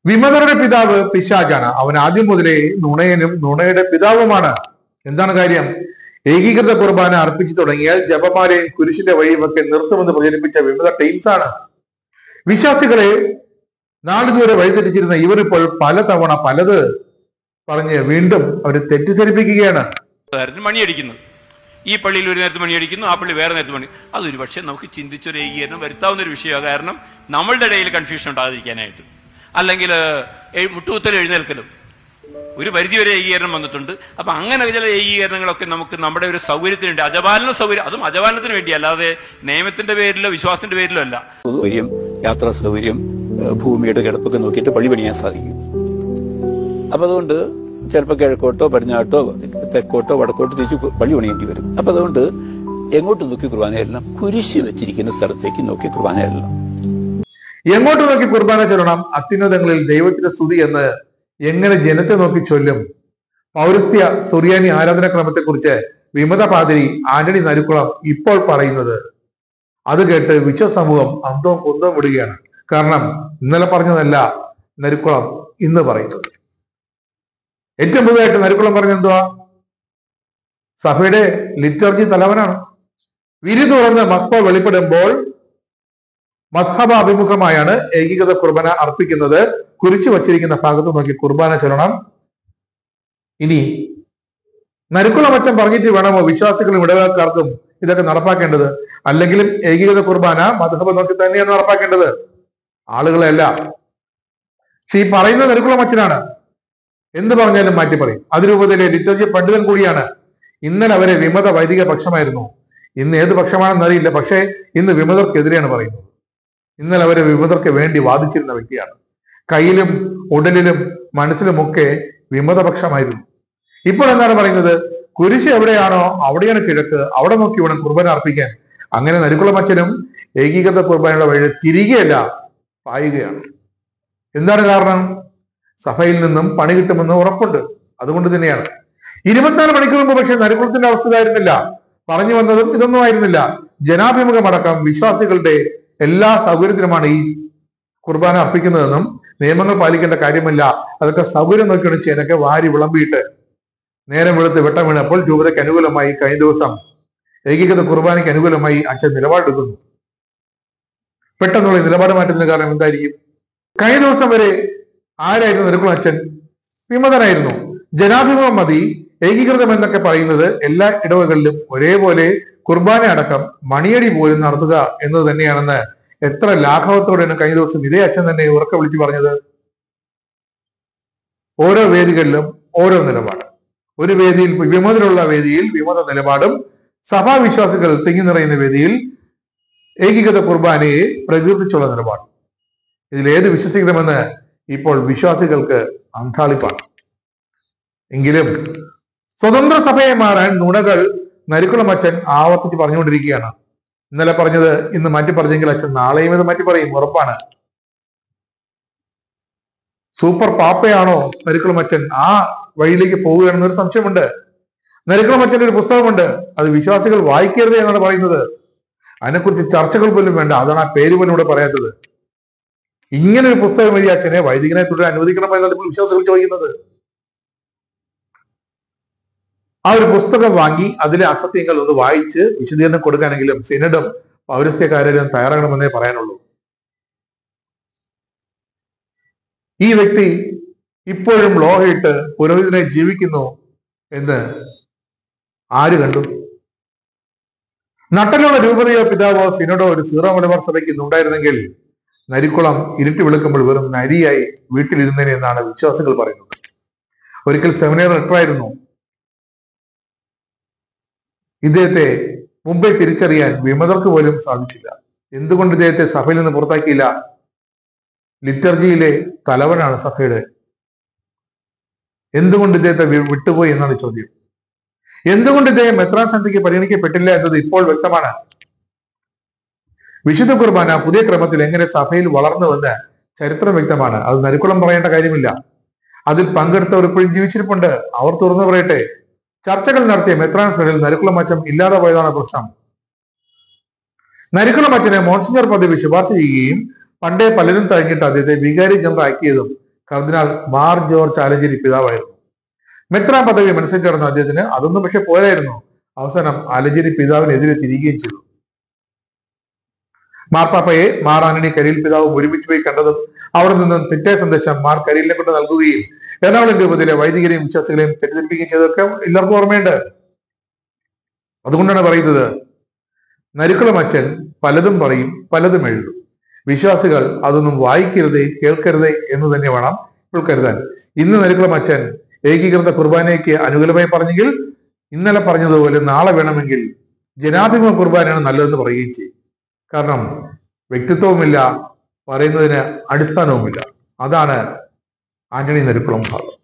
വിമതരുടെ പിതാവ് പിശാചാണ് അവൻ ആദ്യം മുതലേ നുണയനും നുണയുടെ പിതാവുമാണ് എന്താണ് കാര്യം ഏകീകൃത കുർബാന അർപ്പിച്ചു തുടങ്ങിയാൽ ജപമാലയും കുരിശിന്റെ വഴിയുമൊക്കെ നിർത്തുമെന്ന് പ്രചരിപ്പിച്ച വിമത ടീംസ് ആണ് വിശ്വാസികളെ നാളിതുവരെ വഴിതെറ്റിച്ചിരുന്ന ഇവരിപ്പോൾ പലതവണ പലത് പറഞ്ഞ് വീണ്ടും അവരെ തെറ്റിദ്ധരിപ്പിക്കുകയാണ് നേരത്തിന് മണിയടിക്കുന്നത് ഈ പള്ളിയിൽ ഒരു നേരത്ത് മണിയടിക്കുന്നു ആ പള്ളി വേറെ നേരത്ത് മണി അതൊരു പക്ഷേ നമുക്ക് ചിന്തിച്ചൊരു ഏകീകരണം വരുത്താവുന്ന ഒരു വിഷയമാണ് കാരണം നമ്മളുടെ ഇടയിൽ കൺഫ്യൂഷൻ ഉണ്ടാകാതിരിക്കാനായിട്ട് അല്ലെങ്കിൽ ഏ- മുട്ടുകുത്തൽ എഴുന്നേൽക്കലും ഒരു പരിധിവരെ ഏകീകരണം വന്നിട്ടുണ്ട് അപ്പൊ അങ്ങനെ ചില ഏകീകരണങ്ങളൊക്കെ നമുക്ക് നമ്മുടെ ഒരു സൗകര്യത്തിന് വേണ്ടി അജപാലന സൗകര്യം അതും അജപാലനത്തിന് വേണ്ടി അല്ലാതെ നിയമത്തിന്റെ പേരിലോ വിശ്വാസത്തിന്റെ പേരിലോ അല്ല സൗകര്യം യാത്രാ സൗകര്യം ഏഹ് ഭൂമിയുടെ കിടപ്പൊക്കെ നോക്കിയിട്ട് പള്ളി പണിയാൻ സാധിക്കും അപ്പൊ അതുകൊണ്ട് ചിലപ്പോൾ കിഴക്കോട്ടോ പടിഞ്ഞാട്ടോ തെക്കോട്ടോ വടക്കോട്ടോ തിരിച്ച് പള്ളി പണിയേണ്ടി വരും അപ്പൊ അതുകൊണ്ട് എങ്ങോട്ട് നോക്കി കുർബാനയെല്ലാം കുരിശ് വെച്ചിരിക്കുന്ന സ്ഥലത്തേക്ക് നോക്കി കുർബാനയെല്ലാം എങ്ങോട്ട് നോക്കി കുർബാന ചൊല്ലണം അത്യുന്നതങ്ങളിൽ ദൈവത്തിന്റെ സ്തുതി എന്ന് എങ്ങനെ ജനത്തെ നോക്കി ചൊല്ലും പൗരസ്ത്യ സുറിയാനി ആരാധനാക്രമത്തെ കുറിച്ച് വിമത പാതിരി ആന്റണി നരുക്കുളം ഇപ്പോൾ പറയുന്നത് അത് കേട്ട് വിശ്വസമൂഹം അന്തവും കുന്തവും വിടുകയാണ് കാരണം ഇന്നലെ പറഞ്ഞതല്ല നരുക്കുളം ഇന്ന് പറയുന്നത് ഏറ്റവും പുതുതായിട്ട് നരുക്കുളം പറഞ്ഞ എന്തുവാ സഭയുടെ ലിറ്റർജി തലവനാണ് വിരി തുറന്ന് മസ്ബ വെളിപ്പെടുമ്പോൾ മസ്ഹബ അഭിമുഖമായാണ് ഏകീകൃത കുർബാന അർപ്പിക്കുന്നത് കുരിച്ചു വച്ചിരിക്കുന്ന ഭാഗത്ത് നോക്കി കുർബാന ചൊല്ലണം ഇനി നരുക്കുളമച്ചൻ പറഞ്ഞിട്ട് വേണമോ വിശ്വാസികളും ഇടവേക്കാർക്കും ഇതൊക്കെ നടപ്പാക്കേണ്ടത് അല്ലെങ്കിലും ഏകീകൃത കുർബാന മധുഹബ നോക്കി തന്നെയാണ് നടപ്പാക്കേണ്ടത് ആളുകളെ അല്ല പക്ഷെ ഈ പറയുന്ന നരുക്കുളമച്ചനാണ് എന്ത് പറഞ്ഞാലും മാറ്റി പറയും അതിരൂപതയിലെ ലിറ്റർജി പണ്ഡിതൻ കൂടിയാണ് ഇന്നലെ അവരെ വിമത വൈദിക പക്ഷമായിരുന്നു ഇന്ന് ഏത് പക്ഷമാണെന്ന് അറിയില്ല പക്ഷേ ഇന്ന് വിമതർക്കെതിരെയാണ് പറയുന്നത് ഇന്നലെ അവരെ വിമതർക്ക് വേണ്ടി വാദിച്ചിരുന്ന വ്യക്തിയാണ് കയ്യിലും ഉടലിലും മനസ്സിലുമൊക്കെ വിമതപക്ഷമായിരുന്നു ഇപ്പോൾ എന്താണ് പറയുന്നത് കുരിശ് എവിടെയാണോ അവിടെയാണ് കിഴക്ക് അവിടെ നോക്കി വേണം കുർബാന അർപ്പിക്കാൻ അങ്ങനെ നരുക്കുളമച്ചനും ഏകീകൃത കുർബാനയുടെ വഴി തിരികെയല്ല പായുകയാണ് എന്താണ് കാരണം സഭയിൽ നിന്നും പണി കിട്ടുമെന്ന് ഉറപ്പുണ്ട് അതുകൊണ്ട് തന്നെയാണ് ഇരുപത്തിനാല് മണിക്കൂർ മുമ്പ് പക്ഷെ നരുക്കുളത്തിന്റെ അവസ്ഥ ഇതായിരുന്നില്ല പറഞ്ഞു വന്നതും ഇതൊന്നും ആയിരുന്നില്ല ജനാഭിമുഖമടക്കം വിശ്വാസികളുടെ എല്ലാ സൗകര്യത്തിനുമാണ് ഈ കുർബാന അർപ്പിക്കുന്നതെന്നും നിയമങ്ങൾ പാലിക്കേണ്ട കാര്യമില്ല അതൊക്കെ സൗകര്യം നോക്കിയാണ് ചേനൊക്കെ വാരി വിളമ്പിയിട്ട് നേരം വെളുത്ത് വെട്ടം വീണപ്പോൾ രൂപതയ്ക്ക് അനുകൂലമായി കഴിഞ്ഞ ദിവസം ഏകീകൃത കുർബാനയ്ക്ക് അനുകൂലമായി അച്ഛൻ നിലപാടെടുക്കുന്നു പെട്ടെന്നുള്ള ഈ നിലപാട് മാറ്റുന്നതിന് കാരണം എന്തായിരിക്കും കഴിഞ്ഞ ദിവസം വരെ ആരായിരുന്നു നിരക്കുളം അച്ഛൻ വിമതനായിരുന്നു ജനാഭിമുഖം മതി ഏകീകൃതം എന്നൊക്കെ പറയുന്നത് എല്ലാ ഇടവകളിലും ഒരേപോലെ കുർബാന അടക്കം മണിയടി പോലും നടത്തുക എന്നത് തന്നെയാണെന്ന് എത്ര ലാഘവത്തോടെയാണ് കഴിഞ്ഞ ദിവസം ഇതേ അച്ഛൻ തന്നെ ഉറക്കെ വിളിച്ചു പറഞ്ഞത് ഓരോ വേദികളിലും ഓരോ നിലപാട് ഒരു വേദിയിൽ വിമതരുള്ള വേദിയിൽ വിമത നിലപാടും സഭാവിശ്വാസികൾ തിങ്ങി നിറയുന്ന വേദിയിൽ ഏകീകൃത കുർബാനയെ പ്രകീർത്തിച്ചുള്ള നിലപാട് ഇതിൽ ഏത് വിശ്വസിക്കണമെന്ന് ഇപ്പോൾ വിശ്വാസികൾക്ക് അന്താളിപ്പാണ് എങ്കിലും സ്വതന്ത്ര സഭയെ മാറാൻ നുണകൾ നരിക്കുളം അച്ഛൻ ആവർത്തിച്ച് പറഞ്ഞുകൊണ്ടിരിക്കുകയാണ് ഇന്നലെ പറഞ്ഞത് ഇന്ന് മാറ്റി പറഞ്ഞെങ്കിൽ അച്ഛൻ നാളെയും ഇത് മാറ്റി പറയും ഉറപ്പാണ് സൂപ്പർ പാപ്പയാണോ നരിക്കുളം അച്ഛൻ ആ വഴിയിലേക്ക് പോവുകയാണെന്നൊരു സംശയമുണ്ട് നരിക്കുളം അച്ഛന്റെ ഒരു പുസ്തകമുണ്ട് അത് വിശ്വാസികൾ വായിക്കരുത് എന്നാണ് പറയുന്നത് അതിനെക്കുറിച്ച് ചർച്ചകൾ പോലും വേണ്ട അതാണ് ആ പേര് പോലും ഇവിടെ പറയാത്തത് ഇങ്ങനെ ഒരു പുസ്തകം എഴുതിയ അച്ഛനെ വൈദികനെ തുടരാൻ അനുവദിക്കണം എന്നാണ് ഇപ്പോൾ വിശ്വാസികൾ ചോദിക്കുന്നത് ആ ഒരു പുസ്തകം വാങ്ങി അതിലെ അസത്യങ്ങൾ ഒന്ന് വായിച്ച് വിശദീകരണം കൊടുക്കാനെങ്കിലും സിനഡും പൗരസ്ത്യക്കാരും തയ്യാറാകണമെന്നേ പറയാനുള്ളൂ ഈ വ്യക്തി ഇപ്പോഴും ലോഹയിട്ട് പുരോഹിതനെ ജീവിക്കുന്നു എന്ന് ആര് കണ്ടു നട്ടലുള്ള രൂപതയോ പിതാവോ സിനഡോ ഒരു സീറോ മലബാർ സഭയ്ക്ക് ഇന്നുണ്ടായിരുന്നെങ്കിൽ നരിക്കുളം ഇരുട്ടി വിളിക്കുമ്പോൾ വെറും നരിയായി വീട്ടിലിരുന്നേനെ എന്നാണ് വിശ്വാസികൾ പറയുന്നത് ഒരിക്കൽ സെമിനാർ റിട്ടറായിരുന്നു ഇദ്ദേഹത്തെ മുമ്പേ തിരിച്ചറിയാൻ വിമതർക്ക് പോലും സാധിച്ചില്ല എന്തുകൊണ്ട് ഇദ്ദേഹത്തെ സഭയിൽ നിന്ന് പുറത്താക്കിയില്ല ലിറ്റർജിയിലെ തലവനാണ് സഭയുടെ എന്തുകൊണ്ട് ഇദ്ദേഹത്തെ വി- വിട്ടുപോയി എന്നാണ് ചോദ്യം എന്തുകൊണ്ട് ഇദ്ദേഹം മെത്രാൻ സന്ധിക്ക് പരിഗണിക്കപ്പെട്ടില്ല എന്നത് ഇപ്പോൾ വ്യക്തമാണ് വിശുദ്ധ കുർബാന പുതിയ ക്രമത്തിൽ എങ്ങനെ സഭയിൽ വളർന്നുവെന്ന് ചരിത്രം വ്യക്തമാണ് അത് നരിക്കുളം പറയേണ്ട കാര്യമില്ല അതിൽ പങ്കെടുത്തവർ ഇപ്പോഴും ജീവിച്ചിരിപ്പുണ്ട് അവർ തുറന്നു പറയട്ടെ ചർച്ചകൾ നടത്തിയ മെത്രാൻ സഭയിൽ നരിക്കുളം അച്ഛൻ ഇല്ലാതെ പോയതാണ് പ്രശ്നം നരിക്കുളം അച്ഛനെ മോൺസിഞ്ഞർ പദവി ശുപാർശ ചെയ്യുകയും പണ്ടേ പലരും തഴഞ്ഞിട്ട് അദ്ദേഹത്തെ വികാരി ജനറൽ ആക്കിയതും കർദിനാൾ മാർ ജോർജ് ആലഞ്ചേരി പിതാവായിരുന്നു മെത്രാൻ പദവി മനസ്സിൽ കിടന്ന അദ്ദേഹത്തിന് അതൊന്നും പക്ഷെ പോരായിരുന്നു അവസാനം ആലഞ്ചേരി പിതാവിനെതിരെ തിരികുകയും ചെയ്തു മാർപ്പാപ്പയെ മാർ ആന്റണി കരിയിൽ പിതാവും ഒരുമിച്ച് പോയി കണ്ടതും അവിടെ നിന്നും തെറ്റായ സന്ദേശം മാർ കരിയിലിനെ കൊണ്ട് നൽകുകയും എറണാകുളം രൂപത്തിലെ വൈദികരെയും വിശ്വാസികളെയും തെറ്റിദ്ധരിപ്പിക്കുകയും ചെയ്തതൊക്കെ എല്ലാവർക്കും ഓർമ്മയുണ്ട് അതുകൊണ്ടാണ് പറയുന്നത് നരുക്കുളം അച്ഛൻ പലതും പറയും പലതും എഴുതും വിശ്വാസികൾ അതൊന്നും വായിക്കരുതേ കേൾക്കരുതേ എന്ന് തന്നെ വേണം ഉൾക്കരുതാൻ ഇന്ന് നരുക്കുളം അച്ഛൻ ഏകീകൃത കുർബാനയ്ക്ക് അനുകൂലമായി പറഞ്ഞെങ്കിൽ ഇന്നലെ പറഞ്ഞതുപോലെ നാളെ വേണമെങ്കിൽ ജനാധിപത്യ കുർബാനയാണ് നല്ലതെന്ന് പറയുകയും ചെയ്യും കാരണം വ്യക്തിത്വവുമില്ല പറയുന്നതിന് അടിസ്ഥാനവുമില്ല അതാണ് ആന്റണി നെരുക്കുളം ഭാഗം